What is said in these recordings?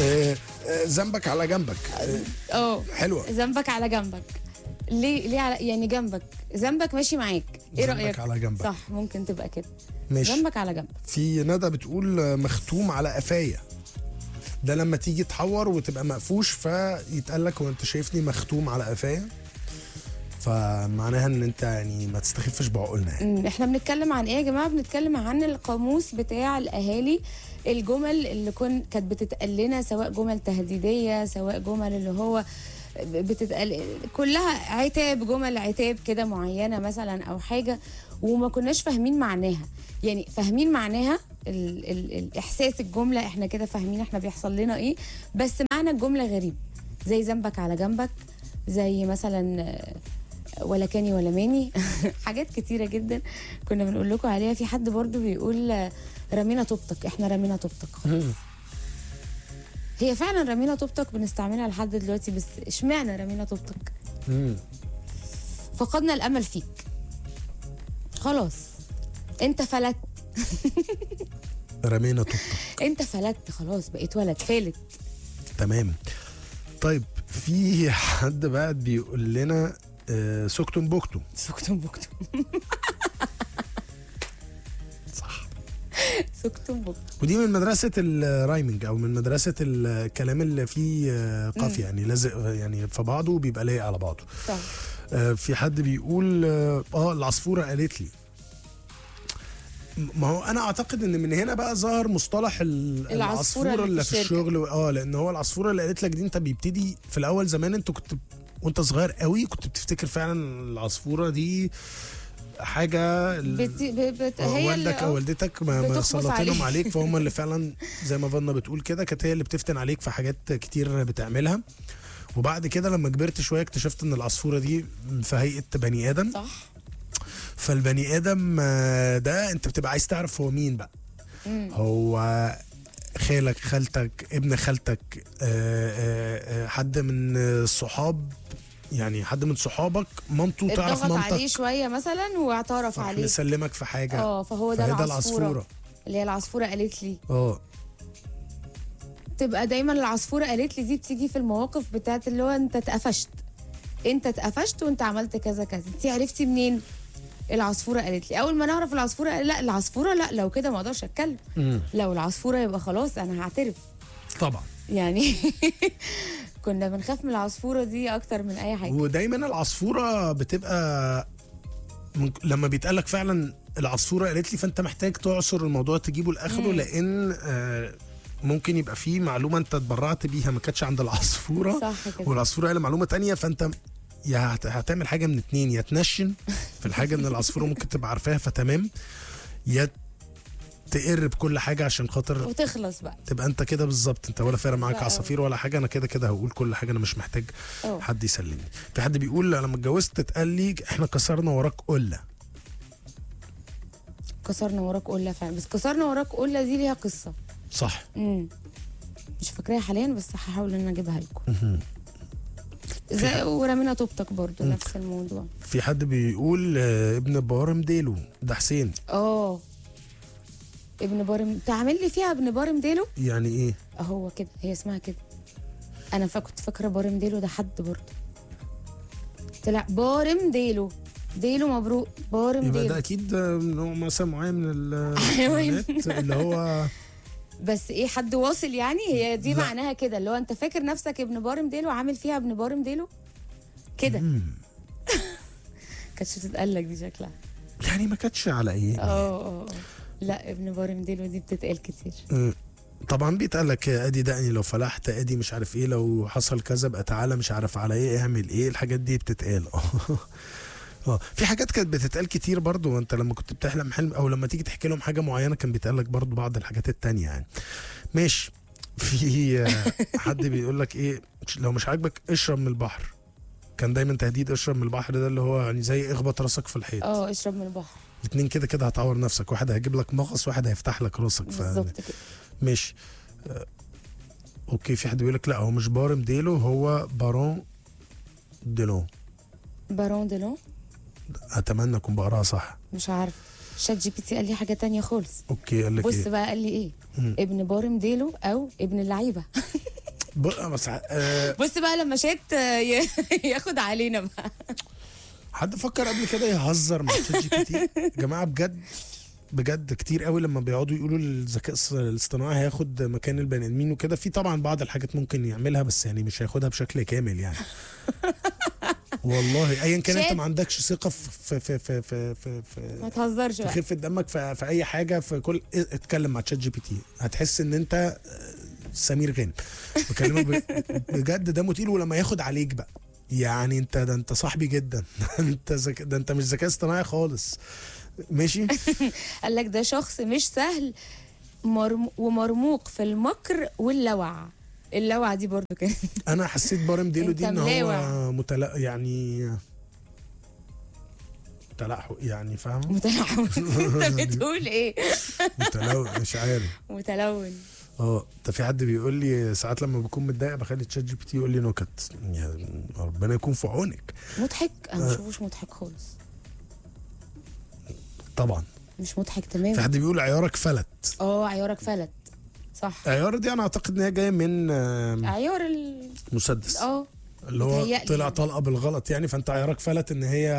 آه، آه، ذنبك على جنبك آه، اه حلوه ذنبك على جنبك ليه ليه على يعني جنبك ذنبك ماشي معاك ايه ذنبك رايك على جنبك. صح ممكن تبقى كده ماشي ذنبك على جنبك في ندى بتقول آه، مختوم على قفايا ده لما تيجي تحور وتبقى مقفوش فيتقال لك هو انت شايفني مختوم على قفايا فمعناها ان انت يعني ما تستخفش بعقولنا يعني أمم، احنا بنتكلم عن ايه يا جماعه بنتكلم عن القاموس بتاع الاهالي الجمل اللي كن كانت بتتقال لنا سواء جمل تهديديه سواء جمل اللي هو بتتقال كلها عتاب جمل عتاب كده معينه مثلا او حاجه وما كناش فاهمين معناها يعني فاهمين معناها ال ال الاحساس الجمله احنا كده فاهمين احنا بيحصل لنا ايه بس معنى الجمله غريب زي ذنبك على جنبك زي مثلا آه، ولا كاني ولا ماني حاجات كتيرة جدا كنا بنقول لكم عليها في حد برضو بيقول آه، رمينا طوبتك احنا رمينا طوبتك خلاص هي فعلا رمينا طوبتك بنستعملها لحد دلوقتي بس اشمعنى رمينا طوبتك مم. فقدنا الامل فيك خلاص انت فلت رمينا طوبتك انت فلت خلاص بقيت ولد فالت تمام طيب في حد بقى بيقول لنا آه، سكتم بوكتم سكتم بكتم صح سكتم بكتم ودي من مدرسة الرايمنج أو من مدرسة الكلام اللي فيه آه، قافية يعني لازق يعني في بعضه بيبقى لايق على بعضه صح آه، في حد بيقول اه آه، العصفورة قالت لي ما هو انا اعتقد ان من هنا بقى ظهر مصطلح ال- العصفورة اللي في اللي في الشركة. الشغل اه لان هو العصفوره اللي قالت لك دي انت بيبتدي في الاول زمان انت كنت وانت صغير قوي كنت بتفتكر فعلا العصفوره دي حاجه ال- بت... ب- بت... آه، هي والدك اللي او والدتك ما, ما بتخبص سلطينهم عليك. عليك فهم اللي فعلا زي ما فانا بتقول كده كانت هي اللي بتفتن عليك في حاجات كتير بتعملها وبعد كده لما كبرت شويه اكتشفت ان العصفوره دي في هيئه بني ادم صح فالبني ادم آه، ده انت بتبقى عايز تعرف هو مين بقى مم. هو خالك خالتك ابن خالتك آه، آه، آه، حد من الصحاب يعني حد من صحابك مامته تعرف اتضغط عليه مامتك شويه مثلا واعترف فراح عليه مسلمك في حاجه اه فهو ده فهي ده العصفوره العصفوره اللي هي العصفوره قالت لي اه تبقى دايما العصفوره قالت لي دي بتيجي في المواقف بتاعت اللي هو انت اتقفشت انت اتقفشت وانت عملت كذا كذا انت عرفتي منين العصفوره قالت لي اول ما نعرف العصفوره قال- لا العصفوره لا لو كده ما اقدرش اتكلم مم. لو العصفوره يبقى خلاص انا هعترف طبعا يعني كنا بنخاف من العصفوره دي اكتر من اي حاجه ودايما العصفوره بتبقى من لما بيتقال لك فعلا العصفوره قالت لي فانت محتاج تعصر الموضوع تجيبه لاخره مم. لان آه، ممكن يبقى فيه معلومه انت اتبرعت بيها ما كانتش عند العصفوره صح كده والعصفوره قال معلومه تانية فانت يا هت- هتعمل حاجه من اتنين يا تنشن في الحاجه ان العصفوره ممكن تبقى عارفاها فتمام يا تقر بكل حاجه عشان خاطر وتخلص بقى تبقى انت كده بالظبط انت ولا فارق معاك لا. عصافير ولا حاجه انا كده كده هقول كل حاجه انا مش محتاج اه حد يسلمني في حد بيقول لما اتجوزت اتقال لي احنا كسرنا وراك قله كسرنا وراك قله فعلا بس كسرنا وراك قله دي ليها قصه صح امم مش فاكراها حاليا بس هحاول ان أنا اجيبها لكم زي ورمينا طوبتك برضو نفس الموضوع في حد بيقول آه، ابن بارم ديلو ده حسين اه ابن بارم تعمل لي فيها ابن بارم ديلو يعني ايه هو كده هي اسمها كده انا فا كنت فاكره بارم ديلو ده حد برضه طلع بارم ديلو ديلو مبروك بارم يبقى ده ديلو اكيد آه، نوع مثلا معين من حيوان. الحيوانات اللي هو بس ايه حد واصل يعني هي دي لا. معناها كده اللي هو انت فاكر نفسك ابن بارم ديلو عامل فيها ابن بارم ديلو كده مم. كانتش بتتقال لك دي شكلها يعني ما كانتش على ايه اه اه آه. لا ابن بارم ديلو دي بتتقال كتير مم. طبعا بيتقال لك ادي دقني لو فلحت ادي مش عارف ايه لو حصل كذا بقى تعالى مش عارف على ايه اعمل ايه الحاجات دي بتتقال اه اه في حاجات كانت بتتقال كتير برضو وانت لما كنت بتحلم حلم او لما تيجي تحكي لهم حاجه معينه كان بيتقال لك برضو بعض الحاجات التانية يعني ماشي في آه، حد بيقول لك ايه لو مش عاجبك اشرب من البحر كان دايما تهديد اشرب من البحر ده اللي هو يعني زي اخبط راسك في الحيط اه اشرب من البحر اتنين كده كده هتعور نفسك واحد هيجيب لك مغص واحد هيفتح لك راسك ف... بالظبط كده ماشي آه، اوكي في حد بيقول لك لا هو مش بارم ديلو هو بارون ديلو بارون ديلو اتمنى اكون بقراها صح مش عارف شات جي بي تي قال لي حاجه تانية خالص اوكي قال لك بص ايه بقى قال لي ايه مم. ابن بارم ديلو او ابن اللعيبه ب- بس آه بص بقى لما شات آه، ي- ياخد علينا بقى حد فكر قبل كده يهزر مع تشات جي بي تي يا جماعه بجد بجد كتير قوي لما بيقعدوا يقولوا الذكاء الص- الاصطناعي هياخد مكان البني ادمين وكده في طبعا بعض الحاجات ممكن يعملها بس يعني مش هياخدها بشكل كامل يعني والله ايا كان انت شات. ما عندكش ثقه في في في في في, في, ما تهزرش في بقى خفه دمك في, في اي حاجه في كل اتكلم مع تشات جي بي تي هتحس ان انت آه، سمير غانم بكلمك ب- بجد دمه تقيل ولما ياخد عليك بقى يعني انت ده انت صاحبي جدا ده انت زك... ده انت مش ذكاء اصطناعي خالص ماشي قال لك ده شخص مش سهل مرم ومرموق في المكر واللوع اللوعة دي برضو كده انا حسيت بارم ديلو انت دي ان ملاوع. هو متلا يعني تلحق يعني فاهم متلون انت بتقول ايه متلو مش عارف متلون اه ده في حد بيقول لي ساعات لما بكون متضايق بخلي تشات جي بي تي يقول لي نكت يعني ربنا يكون في عونك مضحك انا ما آه. بشوفوش مضحك خالص طبعا مش مضحك في تماما حد بيقول عيارك فلت اه عيارك فلت صح عيار دي انا اعتقد ان هي جايه من آم، عيار ال مسدس اه اللي هو متهيألي طلع يعني. طلقه بالغلط يعني فانت عيارك فلت ان هي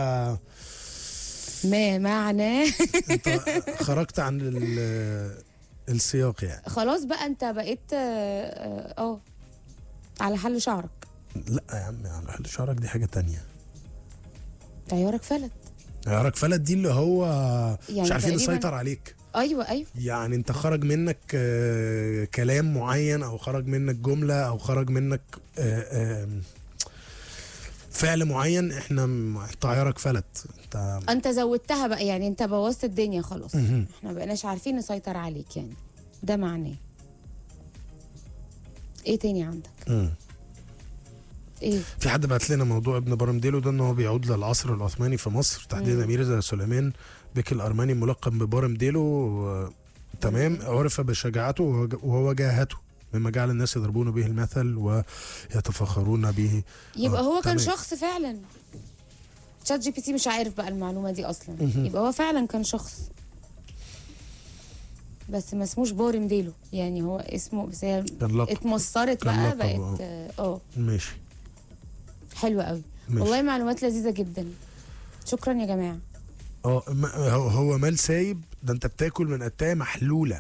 ما معناه انت خرجت عن ال- السياق يعني خلاص بقى انت بقيت اه اه آه، على حل شعرك لا يا عم على حل شعرك دي حاجه تانية عيارك فلت عيارك فلت دي اللي هو يعني مش عارفين تقريباً- نسيطر عليك ايوه ايوه يعني انت خرج منك آه، كلام معين او خرج منك جمله او خرج منك آه، آه، فعل معين احنا م- انت عيارك فلت انت انت زودتها بقى يعني انت بوظت الدنيا خلاص مهم. احنا بقيناش عارفين نسيطر عليك يعني ده معناه ايه تاني عندك مم. ايه في حد بعت لنا موضوع ابن برمديلو ده ان هو بيعود للعصر العثماني في مصر تحديدا مم. امير زي سليمان بك الارماني الملقب ببرمديلو آه، تمام عرف بشجاعته ووج- ووجاهته مما جعل الناس يضربون به المثل ويتفخرون به يبقى آه، هو كان تمام. شخص فعلا تشات جي بي تي مش عارف بقى المعلومه دي اصلا مهم. يبقى هو فعلا كان شخص بس ما اسموش بارم ديلو يعني هو اسمه بس هي كان لقب اتمصرت كان بقى لقب، بقت آه. اه آه، ماشي حلوه قوي ماشي والله معلومات لذيذه جدا شكرا يا جماعه اه ما- هو هو مال سايب ده انت بتاكل من قتايه محلوله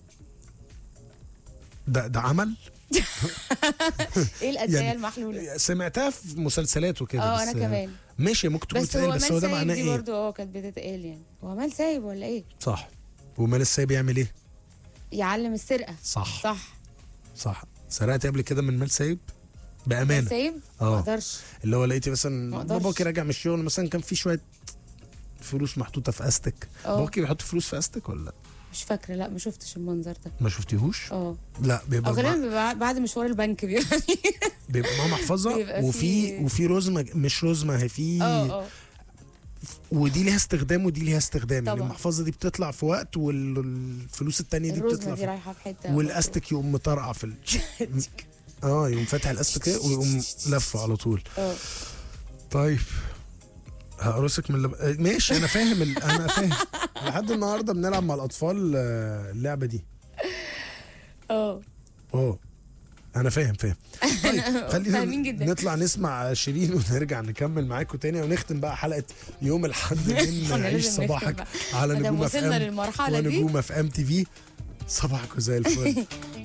ده ده عمل ايه الادويه يعني المحلوله سمعتها في مسلسلات وكده اه بس انا كمان ماشي ممكن تكون بس هو بتتقال بس هو مال ده سايب معناه دي ايه برضه اه كانت بتتقال يعني هو مال سايب ولا ايه صح ومال السايب يعمل ايه يعلم السرقه صح صح صح سرقت قبل كده من مال سايب مال بامانه سايب ما اه اقدرش اللي هو لقيتي ما مثلا أقدرش. باباكي راجع من الشغل مثلا كان في شويه فلوس محطوطه في استك اه باباكي بيحط فلوس في استك ولا لا مش فاكره لا ما شفتش المنظر ده ما شفتيهوش اه لا او بيبقى غالبا مع... بيبقى بعد مشوار البنك بيبقى بيبقى معاه محفظه بيبقى وفي في- وفي رزمه مش رزمه هي في اه اه ودي ليها استخدام ودي ليها استخدام يعني طبعا. المحفظه دي بتطلع في وقت والفلوس التانية دي الرزمه بتطلع دي في رايحه في حته والاستك يقوم مطرقع في ال... اه يقوم فاتح الاستك كده ويقوم لفه على طول اه طيب هقرصك من اللب... ماشي انا فاهم ال... انا فاهم لحد النهارده بنلعب مع الاطفال آه، اللعبه دي اه اه انا فاهم فاهم طيب خلينا فاهمين جدا. نطلع نسمع شيرين ونرجع نكمل معاكم تاني ونختم بقى حلقه يوم الحد من احنا عيش لازم نختم صباحك بقى. على ما دام نجوم اف وصلنا ام للمرحله دي ونجوم اف ام تي في صباحكم زي الفل